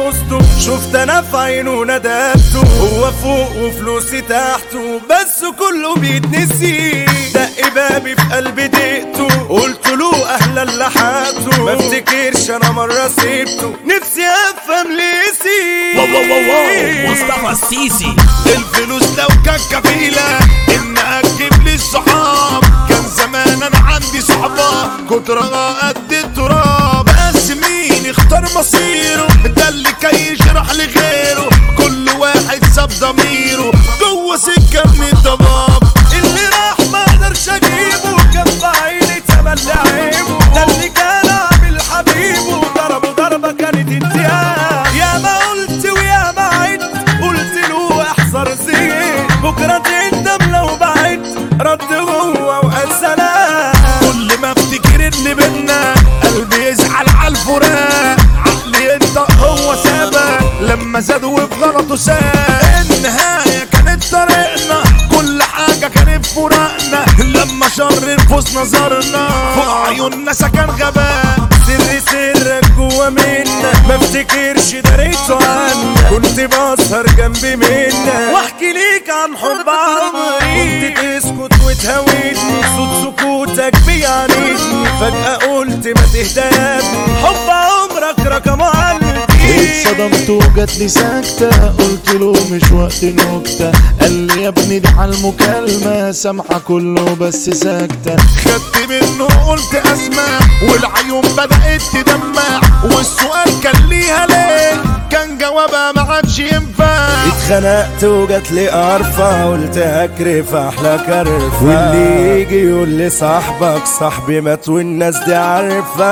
بوسته شفت انا في عينه ندبته هو فوق وفلوسي تحته بس كله بيتنسي دق بابي في قلبي دقته قلت له اهلا لحقته ما افتكرش انا مره سيبته نفسي افهم ليه واو واو واو واو مصطفى السيسي الفلوس لو كان كفيلة ان اجيب لي الصحاب كان زمان انا عندي صحبة كترها قد التراب بس مين اختار مصيره ده اللي كان يشرح لغيره كل واحد ساب ضميره جوه سكة من الضباب اللي راح ما اقدرش اجيبه كان في عيني تملي عيبه ده اللي كان عامل حبيبه ضربه ضربه كانت انتهاء يا ما قلت ويا ما عدت قلت له احذر زين بكره تندم لو بعدت رد هو وقال سلام كل ما افتكر اللي بينا قلبي يزعل على الفراق عقلي انت هو سابق لما زاد وفي غلطه ساب النهاية كانت طريقنا كل حاجة كانت فراقنا لما شر نفوس نظرنا فوق عيوننا سكن غباء سر سرك جوا منا ما افتكرش دريته عنك كنت بسهر جنبي منك واحكي ليك عن حب عمري كنت تسكت وتهويتني صوت سكوتك بيعنيني فجأة قلت ما تهدى يا ابني حب عمرك رقم قلبي اتصدمت وجات لي سكتة قلت له مش وقت نكتة قال لي يا ابني دي على المكالمة سامحة كله بس ساكتة خدت منه قلت اسمع والعيون بدأت تدمع والسؤال كان ليها ليه كان جوابها ما عادش ينفع اتخنقت وجات لي قرفة قلت هكرف احلى كرفة واللي يجي يقول لي صاحبك صاحبي مات والناس دي عارفة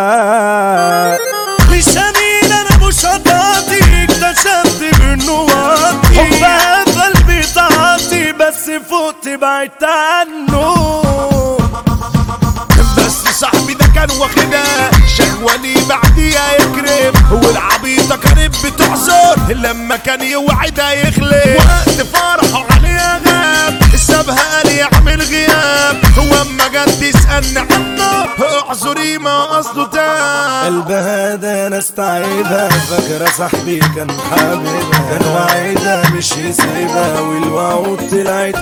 مش امين انا مش هتعطي اكتشفت منه واطي حبها في قلبي تعاطي بس فوت بعدت عنه بس صاحبي ده كان واخدها شهواني بعديها يكرم والعبيطة كانت بتحزن لما كان يوعدها يخلف وقت فرحه عليها غاب سابها قال يعمل غياب واما جت تسألني عنه اعذري ما قصده تاب قلبها ده انا استعيبها فاكرة صاحبي كان حبيبها كان وعيدها مش يسيبها والوعود طلعت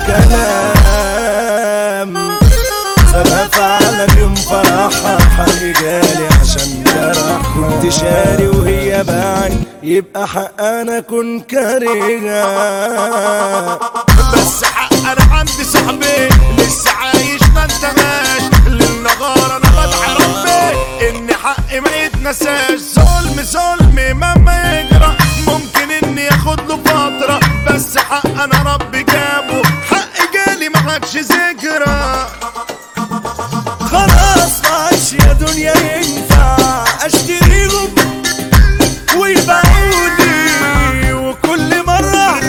كلام سابها فعلا يوم فرحها حقي جالي عشان جرح كنت شاري وهي باعي يبقى حق انا كن كارهها بس حق انا عندي صاحبي لسه عايش ما انتهاش للنهار انا بدعي ربي ان حقي ما يتنساش ظلم ظلم مهما يجرى ممكن اني اخد له فترة بس حق انا ربي جابه حقي جالي ما عادش ذكرى خلاص ما عادش يا دنيا ينفع اشتريهم ويبيعوني وكل مرة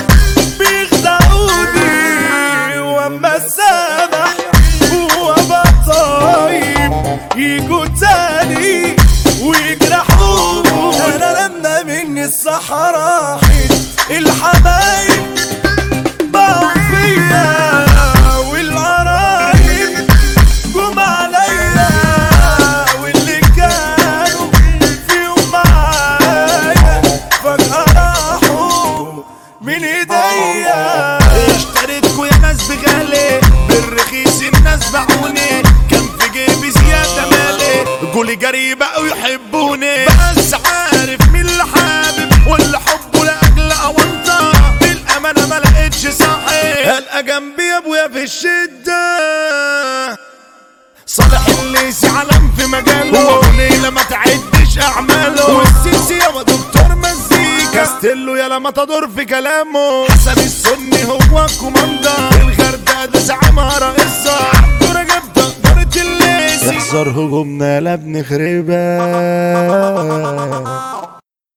بيخدعوني واما السامح وابقى طيب يجوا تاني ويجرحوني انا لما مني الصحراء راحت الحبايب باعوا فيا والقرايب جم عليا واللي كانوا فيهم معايا فجأة راحوا من ايديا اشتريتكوا يا ناس بغالي بالرخيص الناس باعوني كان في جيبي زيادة مالي قولي جري بقوا يحبوني بس عارف مين اللي حابب واللي حبه لأجل أونطة بالأمانة ما لقيتش صاحب هلقى جنبي يا ابويا في الشدة صالح الليسي علم في مجاله وليلة ما تعدش أعماله والسيسي يا دكتور مزيكا ستيلو يا لما تدور في كلامه حسن السني هو الكوماندا الغردقة ده زعمها رئيسها عبده رجب تقدرة الليسي يحذر هجومنا لا بنخربها